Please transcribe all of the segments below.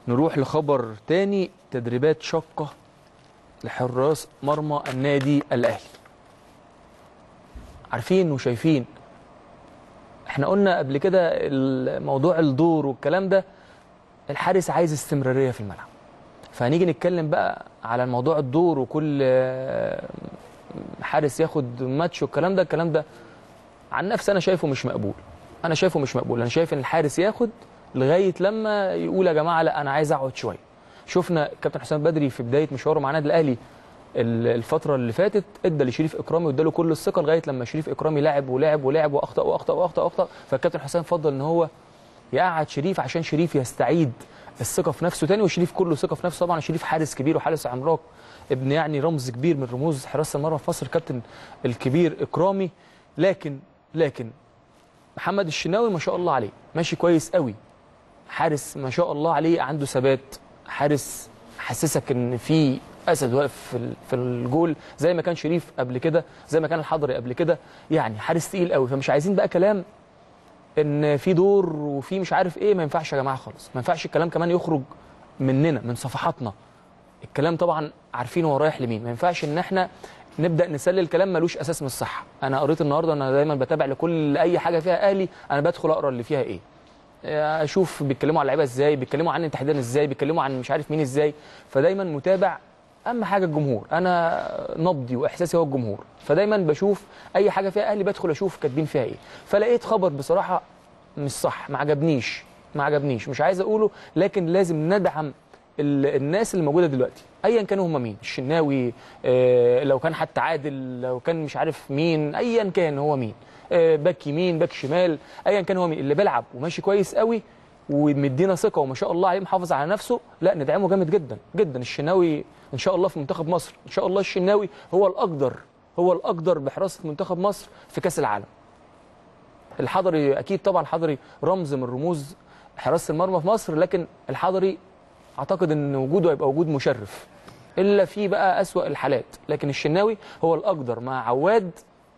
نروح لخبر تاني تدريبات شاقه لحراس مرمى النادي الاهلي عارفين وشايفين احنا قلنا قبل كده موضوع الدور والكلام ده الحارس عايز استمراريه في الملعب فهنيجي نتكلم بقى على الموضوع الدور وكل آه، حارس ياخد ماتش والكلام ده الكلام ده عن نفسي انا شايفه مش مقبول انا شايفه مش مقبول انا شايف ان الحارس ياخد لغايه لما يقول يا جماعه لا انا عايز اقعد شويه شفنا كابتن حسام بدري في بدايه مشواره مع النادي الاهلي ال- الفتره اللي فاتت ادى لشريف اكرامي واداله كل الثقه لغايه لما شريف اكرامي لعب ولعب ولعب واخطا واخطا واخطا واخطا فالكابتن حسام فضل ان هو يقعد شريف عشان شريف يستعيد الثقه في نفسه تاني وشريف كله ثقه في نفسه طبعا شريف حارس كبير وحارس عملاق ابن يعني رمز كبير من رموز حراسه المرمى في مصر كابتن الكبير اكرامي لكن لكن محمد الشناوي ما شاء الله عليه ماشي كويس قوي حارس ما شاء الله عليه عنده ثبات حارس حسسك ان في اسد واقف في ال- في الجول زي ما كان شريف قبل كده زي ما كان الحضري قبل كده يعني حارس تقيل قوي فمش عايزين بقى كلام ان في دور وفي مش عارف ايه ما ينفعش يا جماعه خالص ما ينفعش الكلام كمان يخرج مننا من صفحاتنا الكلام طبعا عارفين هو رايح لمين ما ينفعش ان احنا نبدا نسلل كلام ملوش اساس من الصحه انا قريت النهارده انا دايما بتابع لكل اي حاجه فيها اهلي انا بدخل اقرا اللي فيها ايه اشوف بيتكلموا على اللعيبه ازاي بيتكلموا عني تحديدا ازاي بيتكلموا عن مش عارف مين ازاي فدايما متابع اهم حاجه الجمهور انا نبضي واحساسي هو الجمهور فدايما بشوف اي حاجه فيها اهلي بدخل اشوف كاتبين فيها ايه فلقيت خبر بصراحه مش صح ما عجبنيش ما عجبنيش مش عايز اقوله لكن لازم ندعم ال- الناس اللي موجوده دلوقتي ايا كانوا هم مين الشناوي آه، لو كان حتى عادل لو كان مش عارف مين ايا كان هو مين آه، باك يمين باك شمال ايا كان هو مين اللي بيلعب وماشي كويس قوي ومدينا ثقه وما شاء الله عليه محافظ على نفسه لا ندعمه جامد جدا جدا الشناوي ان شاء الله في منتخب مصر ان شاء الله الشناوي هو الاقدر هو الاقدر بحراسه منتخب مصر في كاس العالم الحضري اكيد طبعا الحضري رمز من رموز حراسه المرمى في مصر لكن الحضري اعتقد ان وجوده هيبقى وجود مشرف الا في بقى اسوا الحالات لكن الشناوي هو الاقدر مع عواد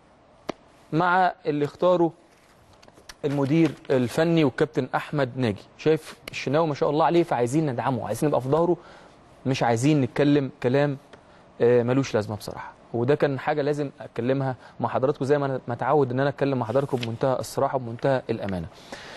مع اللي اختاره المدير الفني والكابتن احمد ناجي شايف الشناوي ما شاء الله عليه فعايزين ندعمه عايزين نبقى في ظهره مش عايزين نتكلم كلام آه، ملوش لازمه بصراحه وده كان حاجه لازم اتكلمها مع حضراتكم زي ما انا متعود ان انا اتكلم مع حضراتكم بمنتهى الصراحه وبمنتهى الامانه